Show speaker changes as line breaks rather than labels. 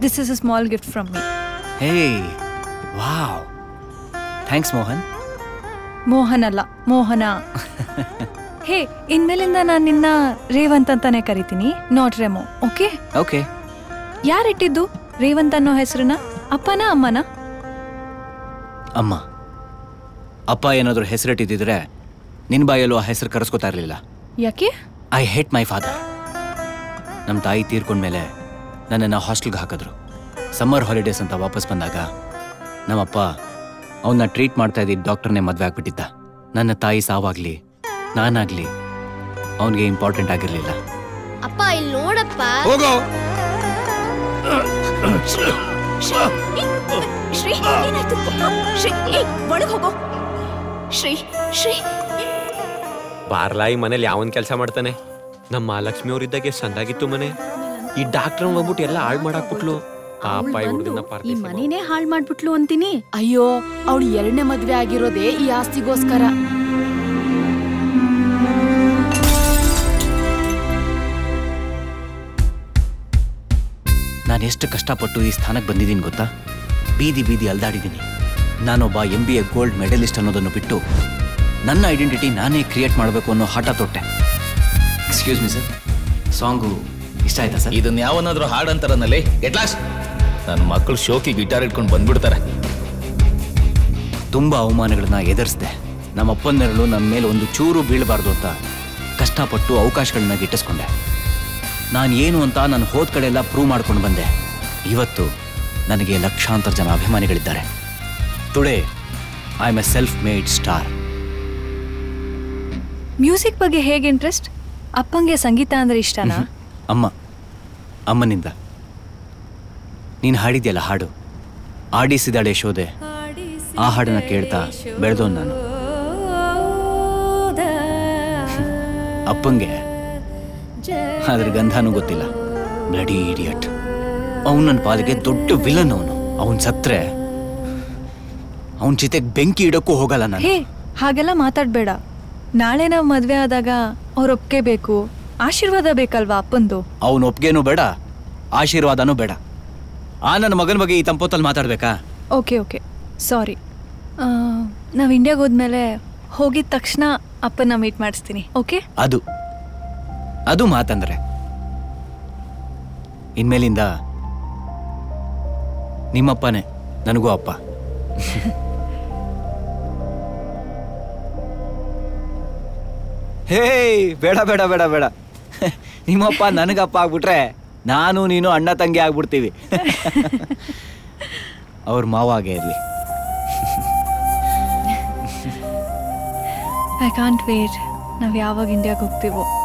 this is a small gift from me
hey wow thanks Mohan
Mohan ಅಲ್ಲ ಮೋಹನ hey ಇನ್ಮೇಲಿಂದ ನಾನು ನಿನ್ನ ರೇವಂತ್ ಅಂತಾನೆ ಕರಿತೀನಿ ನಾಟ್ ರೆಮೋ ಓಕೆ
ಓಕೆ
ಯಾರಿಟ್ಟಿದ್ದು ರೇವಂತ್ ಅನ್ನೋ ಹೆಸರನ್ನ ಅಪ್ಪನ ಅಮ್ಮನ
ಅಮ್ಮ ಅಪ್ಪ ಏನಾದರೂ ಹೆಸರಿಟ್ಟಿದ್ದಿದ್ರೆ ನಿನ್ನ ಬಾಯಲ್ಲೂ ಆ ಹೆಸರು ಕರೆಸ್ಕೊತಾ ಇರಲಿಲ್ಲ
ಯಾಕೆ
ಐ ಹೇಟ್ ಮೈ ಫಾದರ್ ನಮ್ಮ ತಾಯಿ ತೀರ್ಕೊಂಡ್ಮೇಲೆ ನನ್ನನ್ನು ಹಾಸ್ಟೆಲ್ಗೆ ಹಾಕಿದ್ರು ಸಮ್ಮರ್ ಹಾಲಿಡೇಸ್ ಅಂತ ವಾಪಸ್ ಬಂದಾಗ ನಮ್ಮಪ್ಪ ಅವನ್ನ ಟ್ರೀಟ್ ಮಾಡ್ತಾ ಇದ್ದಿದ್ದ ಡಾಕ್ಟರ್ನೇ ಮದುವೆ ಆಗ್ಬಿಟ್ಟಿದ್ದ ನನ್ನ ತಾಯಿ ಸಾವಾಗ್ಲಿ ನಾನಾಗ್ಲಿ ಅವನಿಗೆ ಇಂಪಾರ್ಟೆಂಟ್ ಆಗಿರಲಿಲ್ಲ
ಅಪ್ಪ ಇಲ್ಲಿ ನೋಡಪ್ಪ
ಹೋಗೋ
ಶ್ರೀ ಏನಾಯ್ತು ಶ್ರೀ ಏಯ್ ಒಳಗ್ ಹೋಗೋ ಶ್ರೀ ಶ್ರೀ
ಬಾರ್ಲಾ ಈ ಮನೇಲಿ ಯಾವನ್ ಕೆಲಸ ಮಾಡ್ತಾನೆ ನಮ್ಮ ಮಹಾಲಕ್ಷ್ಮಿ ಅವ್ರಿದ್ದಾಗೆ ಸಂದಾಗಿತ್ತು ಮನೆ ಈ ಡಾಕ್ಟರ್ ಹೋಗ್ಬಿಟ್ಟು ಎಲ್ಲ ಹಾಳು ಮಾಡಾಕ್ಬಿಟ್ಲು ಪಾಪ ಈ ಹುಡುಗನ
ಈ ಮನೇನೆ ಹಾಳ್ ಮಾಡ್ಬಿಟ್ಲು ಅಂತೀನಿ ಅಯ್ಯೋ ಅವಳು ಎರಡನೇ ಮದ್ವೆ ಆಗಿರೋದೇ ಈ ಆಸ್ತಿಗೋಸ್ಕರ
ನಾನು ಎಷ್ಟು ಕಷ್ಟಪಟ್ಟು ಈ ಸ್ಥಾನಕ್ಕೆ ಬಂದಿದ್ದೀನಿ ಗೊತ್ತಾ ಬೀದಿ ಬೀದಿ ಅಲ್ದಾಡಿದ್ದೀನಿ ನಾನೊಬ್ಬ M B A gold medalist ಅನ್ನೋದನ್ನು ಬಿಟ್ಟು ನನ್ನ ಐಡೆಂಟಿಟಿ ನಾನೇ ಕ್ರಿಯೇಟ್ ಮಾಡಬೇಕು ಅನ್ನೋ ಹಠ ತೊಟ್ಟೆ ಎಕ್ಸ್ಕ್ಯೂಸ್ ಮಿ ಸರ್ ಸಾಂಗು ಇಷ್ಟ ಆಯ್ತಾ ಸರ್
ಇದನ್ನ ಯಾವನಾದ್ರೂ ಹಾಡಂತಾರನಲ್ಲಿ ಗೆಟ್ ಲಾಸ್ಟ್ ನನ್ನ ಮಕ್ಕಳು ಶೋಕಿ ಗಿಟಾರ್ ಇಟ್ಕೊಂಡು ಬಂದ್ಬಿಡ್ತಾರೆ
ತುಂಬ ಅವಮಾನಗಳನ್ನ ಎದುರಿಸಿದೆ ನಮ್ಮ ಅಪ್ಪನೆರಳು ನನ್ನ ಮೇಲೆ ಒಂದು ಚೂರು ಬೀಳಬಾರ್ದು ಅಂತ ಕಷ್ಟಪಟ್ಟು ಅವಕಾಶಗಳನ್ನ ಗಿಟ್ಟಿಸ್ಕೊಂಡೆ ನಾನು ಏನು ಅಂತ ನಾನು ಹೋದ ಕಡೆ ಎಲ್ಲ ಪ್ರೂವ್ ಮಾಡ್ಕೊಂಡು ಬಂದೆ ಇವತ್ತು ನನಗೆ ಲಕ್ಷಾಂತರ ಜನ ಅಭಿಮಾನಿಗಳಿದ್ದಾರೆ today I am a self made star
music ಬಗ್ಗೆ ಹೇಗೆ ಇಂಟ್ರೆಸ್ಟ್ ಅಪ್ಪಂಗೆ ಸಂಗೀತ ಅಂದ್ರೆ ಇಷ್ಟನಾ
ಅಮ್ಮ ಅಮ್ಮನಿಂದ ನೀನು ಹಾಡಿದ್ಯಲ್ಲ ಹಾಡು ಆಡಿಸಿದಾಳೆ ಶೋದೆ ಆ ಹಾಡನ್ನ ಕೇಳ್ತಾ ಬೆಳೆದವನು ನಾನು ಅಪ್ಪಂಗೆ ಅದ್ರ ಗಂಧನೂ ಗೊತ್ತಿಲ್ಲ ಬ್ಲಡಿ ಇಡಿಯಟ್ ಅವನು ನನ್ನ ಪಾಲಿಗೆ ದೊಡ್ಡ ವಿಲನ್ ಅವನು ಅವನ್ ಸತ್ರೆ ಅವನ ಜೊತೆಗೆ ಬೆಂಕಿ ಇಡಕ್ಕೂ ಹೋಗಲ್ಲ ನಾನು
ಹೇ ಹಾಗೆಲ್ಲ ಮಾತಾಡ್ಬೇಡ ನಾಳೆ ನಾವು ಮದ್ವೆ ಆದಾಗ ಅವ್ರ ಒಪ್ಗೆ ಬೇಕು ಆಶೀರ್ವಾದ ಬೇಕಲ್ವಾ ಅಪ್ಪಂದು
ಅವನ ಒಪ್ಗೆನೂ ಬೇಡ ಆಶೀರ್ವಾದನೂ ಬೇಡ ಆ ನನ್ನ ಮಗನ ಬಗ್ಗೆ ಈ ತಂಪೊತ್ತಲ್ಲಿ ಮಾತಾಡ್ಬೇಕಾ
ಓಕೆ ಓಕೆ ಸಾರಿ ನಾವು ಇಂಡಿಯಾಗೆ ಹೋದ್ಮೇಲೆ ಹೋಗಿದ ತಕ್ಷಣ ಅಪ್ಪನ ಮೀಟ್ ಮಾಡಿಸ್ತೀನಿ ಓಕೆ
ಅದು ಅದು ಮಾತಂದ್ರೆ ಇನ್ಮೇಲಿಂದ ನಿಮ್ಮಪ್ಪನೇ ನನಗೂ ಅಪ್ಪ ಹೇ ಬೇಡ ಬೇಡ ಬೇಡ ಬೇಡ ನಿಮ್ಮಪ್ಪ ನನಗಪ್ಪ ಆಗ್ಬಿಟ್ರೆ ನಾನು ನೀನು ಅಣ್ಣ ತಂಗಿ ಆಗ್ಬಿಡ್ತೀವಿ ಅವ್ರ ಮಾವ ಹಾಗೆ ಇರಲಿ
ಐ ಕಾಂಟ್ ವೇಟ್ ನಾವು ಯಾವಾಗ ಇಂಡಿಯಾಗೆ ಹೋಗ್ತೀವೋ